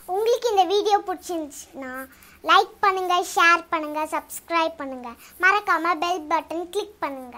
உங்களுக்கு இந்த வீடியோ பிடிச்சிருந்துச்சுன்னா லைக் பண்ணுங்க ஷேர் பண்ணுங்க சப்ஸ்கிரைப் பண்ணுங்க மறக்காம பெல் பட்டன் கிளிக் பண்ணுங்க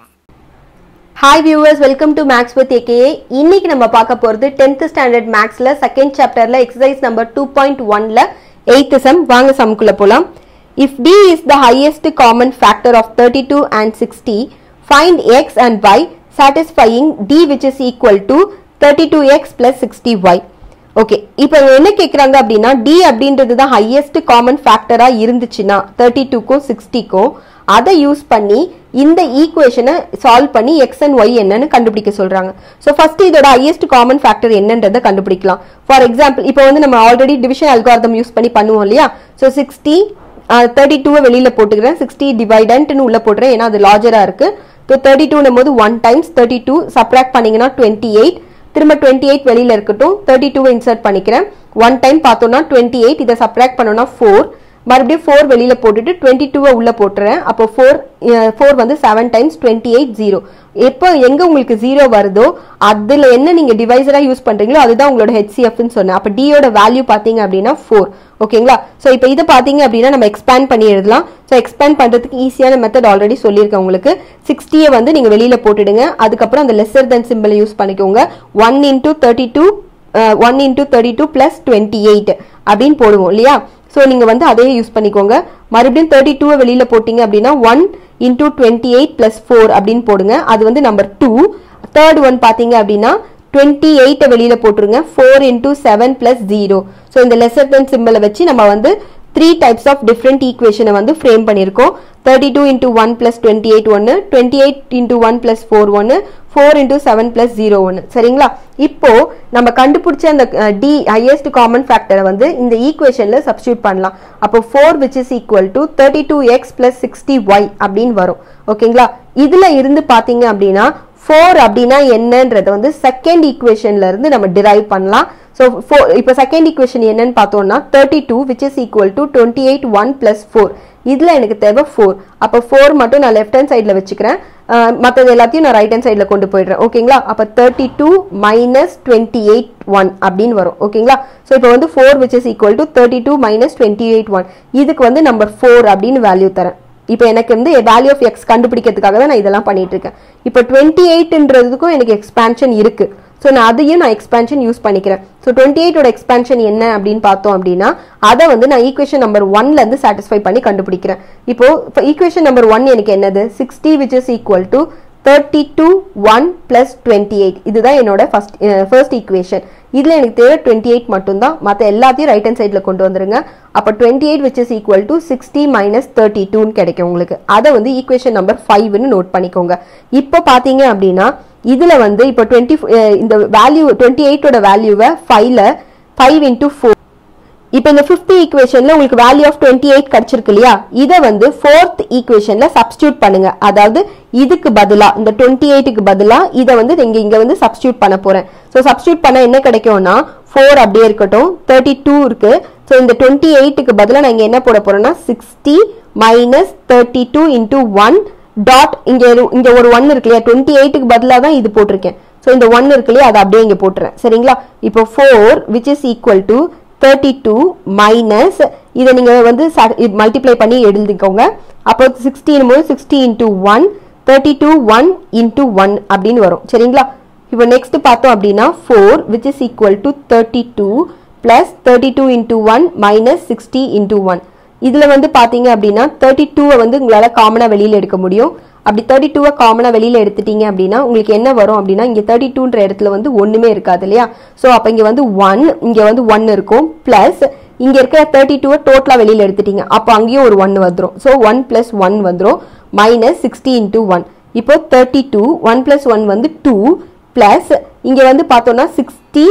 hi viewers welcome to maths with AKA இன்னைக்கு நம்ம பார்க்க போகிறது டென்த் ஸ்டாண்டர்ட் மேக்ஸில் செகண்ட் சாப்டரில் எக்ஸசைஸ் நம்பர் டூ பாயிண்ட் ஒனில் எயித்து சம் வாங்க சம்குள்ளே போகலாம் if d is the highest common factor of thirty two and sixty find x and y satisfying d which is equal to thirty two x plus sixty y okay இப்போ என்ன கேட்குறாங்க அப்படின்னா D அப்படின்றது தான் highest common ஃபேக்டராக இருந்துச்சுன்னா thirty டூக்கும் சிக்ஸ்டிக்கும் அதை use பண்ணி இந்த ஈக்குவேஷனை சால்வ் பண்ணி எக்ஸ் அண்ட் ஒய் என்னன்னு கண்டுபிடிக்க சொல்றாங்க ஸோ ஃபர்ஸ்ட் இதோட ஹையஸ்ட் காமன் ஃபேக்டர் என்னன்றதை கண்டுபிடிக்கலாம் ஃபார் எக்ஸாம்பிள் இப்போ வந்து நம்ம ஆல்ரெடி டிவிஷன் அல்காரதம் யூஸ் பண்ணி பண்ணுவோம் இல்லையா ஸோ சிக்ஸ்டி தேர்ட்டி டூவை வெளியில போட்டுக்கிறேன் சிக்ஸ்டி டிவைடன்ட்னு உள்ள போட்டுறேன் ஏன்னா அது லார்ஜரா இருக்கு இப்போ தேர்ட்டி டூனும் போது one times thirty two subtract பண்ணீங்கன்னா டுவெண்ட்டி எயிட் திரும்ப டுவெண்ட்டி எயிட் வெளியில இருக்கட்டும் தேர்ட்டி டூவை இன்சர்ட் பண்ணிக்கிறேன் ஒன் டைம் பார்த்தோம்னா டுவெண்ட்டி எயிட் இதை சப்ராக்ட் பண்ணோம்னா ஃபோர் மறுபடியும் ஃபோர் வெளியில போட்டுட்டு டுவெண்ட்டி டூவை உள்ள போட்டுறேன் அப்போ ஃபோர் ஃபோர் வந்து seven times twenty eight zero எப்போ எங்க உங்களுக்கு ஜீரோ வருதோ அதுல என்ன நீங்க டிவைசரா யூஸ் பண்றீங்களோ அதுதான் உங்களோட ஹெச்சிஎஃப்னு சொன்னேன் அப்போ டியோட வேல்யூ பாத்தீங்க அப்படின்னா ஃபோர் ஓகேங்களா ஸோ இப்போ இதை பார்த்தீங்க அப்படின்னா நம்ம எக்ஸ்பேண்ட் பண்ணி எழுதலாம் ஸோ எக்ஸ்பேண்ட் பண்ணுறதுக்கு ஈஸியான மெத்தட் ஆல்ரெடி சொல்லியிருக்கேன் உங்களுக்கு சிக்ஸ்டியை வந்து நீங்கள் வெளியில் போட்டுடுங்க அதுக்கப்புறம் அந்த லெஸ்ஸர் தென் சிம்பிளை யூஸ் பண்ணிக்கோங்க one into thirty two one into thirty two plus twenty eight அப்படின்னு போடுவோம் இல்லையா ஸோ நீங்கள் வந்து அதையே யூஸ் பண்ணிக்கோங்க மறுபடியும் தேர்ட்டி டூவை வெளியில் போட்டிங்க அப்படின்னா one into twenty eight plus four அப்படின்னு போடுங்க அது வந்து நம்பர் டூ தேர்ட் ஒன் பார்த்தீங்க அப்படின்னா டுவெண்ட்டி எயிட்டை வெளியில் போட்டுருங்க four into seven plus zero so இந்த லெசர் தென் சிம்பிளை வச்சு நம்ம வந்து த்ரீ டைப்ஸ் ஆஃப் டிஃப்ரெண்ட் ஈக்குவேஷனை வந்து ஃப்ரேம் பண்ணியிருக்கோம் thirty two into one plus twenty eight ஒன்று twenty eight into one plus four ஒன்று four into seven plus zero ஒன்று சரிங்களா இப்போ நம்ம கண்டுபிடிச்ச அந்த டி ஹையஸ்ட் காமன் ஃபேக்டரை வந்து இந்த ஈக்குவேஷனில் சப்ஸ்டியூட் பண்ணலாம் அப்போ four which is equal to thirty two x plus sixty y அப்படின்னு வரும் ஓகேங்களா இதில் இருந்து பார்த்தீங்க அப்படின்னா ஃபோர் அப்படின்னா என்னன்றத வந்து செகண்ட் ஈக்குவேஷன்ல இருந்து நம்ம டிரைவ் பண்ணலாம் ஸோ ஃபோர் இப்போ செகண்ட் ஈக்குவேஷன் என்னன்னு பார்த்தோம்னா thirty two which is equal to twenty eight one plus four இதில் எனக்கு தேவை ஃபோர் அப்போ ஃபோர் மட்டும் நான் லெஃப்ட் ஹேண்ட் சைடில் வச்சுக்கிறேன் மற்றது எல்லாத்தையும் நான் ரைட் ஹேண்ட் சைடில் கொண்டு போயிடுறேன் ஓகேங்களா அப்போ thirty two minus twenty eight one அப்படின்னு வரும் ஓகேங்களா ஸோ இப்போ வந்து four which is equal to thirty two minus twenty eight one இதுக்கு வந்து நம்பர் ஃபோர் அப்படின்னு வேல்யூ தரேன் இப்போ எனக்கு வந்து வேல்யூ ஆஃப் எக்ஸ் கண்டுபிடிக்கிறதுக்காக தான் நான் இதெல்லாம் பண்ணிட்டு இருக்கேன் இப்போ டுவெண்ட்டி எயிட்ன்றதுக்கும் எனக்கு எக்ஸ்பான்ஷன் இருக்கு ஸோ நான் அதையும் நான் எக்ஸ்பான்ஷன் யூஸ் பண்ணிக்கிறேன் ஸோ டுவெண்ட்டி எயிட்டோட எக்ஸ்பான்ஷன் என்ன அப்படின்னு பார்த்தோம் அப்படின்னா அதை வந்து நான் ஈக்குவேஷன் நம்பர் ஒன்ல இருந்து சாட்டிஸ்ஃபை பண்ணி கண்டுபிடிக்கிறேன் இப்போ ஈக்குவேஷன் நம்பர் ஒன் எனக்கு என்னது sixty which is equal to thirty two one plus twenty eight இதுதான் என்னோட ஃபர்ஸ்ட் ஃபர்ஸ்ட் ஈக்குவேஷன் இதில் எனக்கு தேவை டுவெண்ட்டி எயிட் மட்டும்தான் மற்ற எல்லாத்தையும் ரைட் ஹேண்ட் சைடில் கொண்டு வந்துருங்க அப்போ twenty eight which is equal to sixty minus thirty டூன்னு கிடைக்கும் உங்களுக்கு அதை வந்து ஈக்குவேஷன் நம்பர் ஃபைவ்னு நோட் பண்ணிக்கோங்க இப்போ பார்த்தீங்க அப்படின்னா இதில் வந்து இப்போ டுவெண்ட்டி இந்த வேல்யூ டுவெண்ட்டி எயிட்டோட வேல்யூவை ஃபைவ்ல ஃபைவ் இன்டூ ஃபோர் இப்போ இந்த ஃபிஃப்த் ஈக்குவேஷன்ல உங்களுக்கு வேல்யூ ஆஃப் டுவெண்ட்டி எயிட் கிடைச்சிருக்கு இல்லையா இதை வந்து ஃபோர்த் ஈக்குவேஷன்ல சப்ஸ்டியூட் பண்ணுங்க அதாவது இதுக்கு பதிலா இந்த டுவெண்ட்டி எயிட்டுக்கு பதிலா இதை வந்து இங்க இங்க வந்து சப்ஸ்டியூட் பண்ண போறேன் ஸோ சப்ஸ்டியூட் பண்ண என்ன கிடைக்கும்னா ஃபோர் அப்படியே இருக்கட்டும் தேர்ட்டி டூ இருக்கு ஸோ இந்த டுவெண்ட்டி எயிட்டுக்கு பதிலாக நான் இங்க என்ன போட போறேன்னா sixty minus thirty two into one dot இங்க ஒரு- இங்க ஒரு ஒன் இருக்கு இல்லையா டுவெண்ட்டி எயிட்டுக்கு பதிலாக தான் இது போட்டிருக்கேன் ஸோ இந்த ஒன் இருக்கு இல்லையா அதை அப்படியே இங்க போட்டுறேன் சரிங்களா இப்போ four which is equal to thirty two minus இதை நீங்க வந்து மல்டிப்ளை பண்ணி எழுதிக்கோங்க அப்போ சிக்ஸ்டின் போது sixty into one thirty two one into one அப்படின்னு வரும் சரிங்களா இப்போ நெக்ஸ்ட் பார்த்தோம் அப்படின்னா four which is equal to thirty two plus thirty two into one minus sixty into one இதில் வந்து பார்த்தீங்க அப்படின்னா தேர்ட்டி டூவை வந்து உங்களால் காமனாக வெளியில் எடுக்க முடியும் அப்படி தேர்ட்டி டூவை காமனாக வெளியில் எடுத்துட்டீங்க அப்படின்னா உங்களுக்கு என்ன வரும் அப்படின்னா இங்கே தேர்ட்டி டூன்ற இடத்துல வந்து ஒன்றுமே இருக்காது இல்லையா ஸோ அப்போ இங்கே வந்து ஒன் இங்கே வந்து ஒன் இருக்கும் ப்ளஸ் இங்கே இருக்கிற தேர்ட்டி டூவை டோட்டலாக வெளியில் எடுத்துட்டீங்க அப்போ அங்கேயும் ஒரு ஒன் வந்துடும் ஸோ ஒன் ப்ளஸ் ஒன் வந்துடும் மைனஸ் சிக்ஸ்டி இன்டூ ஒன் இப்போ thirty two one plus one வந்து டூ ப்ளஸ் இங்கே வந்து பார்த்தோம்னா சிக்ஸ்டி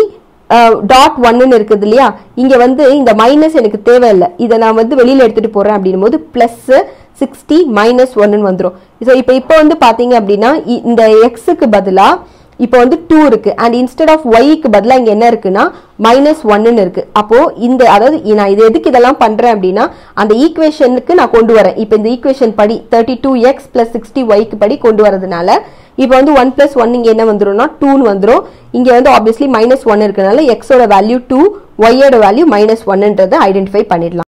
டாட் ஒன்னு இருக்குது இல்லையா இங்க வந்து இந்த மைனஸ் எனக்கு தேவையில்லை இதை நான் வந்து வெளியில எடுத்துட்டு போறேன் அப்படின்னும் போது பிளஸ் சிக்ஸ்டி மைனஸ் ஒன்னு வந்துடும் ஸோ இப்போ இப்போ வந்து பாத்தீங்க அப்படின்னா இ- இந்த எக்ஸுக்கு பதிலா இப்போ வந்து டூ இருக்கு அண்ட் இன்ஸ்டெட் ஆஃப் ஒய்க்கு பதிலாக இங்க என்ன இருக்குன்னா மைனஸ் ஒன்னு இருக்கு அப்போ இந்த அதாவது இ- நான் இது எதுக்கு இதெல்லாம் பண்றேன் அப்படின்னா அந்த ஈக்குவேஷனுக்கு நான் கொண்டு வரேன் இப்போ இந்த ஈக்குவேஷன் படி thirty two x plus sixty ஒய்க்கு படி கொண்டு வரதுனால இப்போ வந்து ஒன் பிளஸ் ஒன் இங்க என்ன வந்துரும்னா டூன்னு வந்துரும் இங்க வந்து ஆப்வியஸ்லி மைனஸ் ஒன் இருக்கனால எக்ஸோட வேல்யூ டூ ஒய்யோட வேல்யூ மைனஸ் ஒன்னுன்றதை ஐடென்டிஃபை பண்ணிடலாம்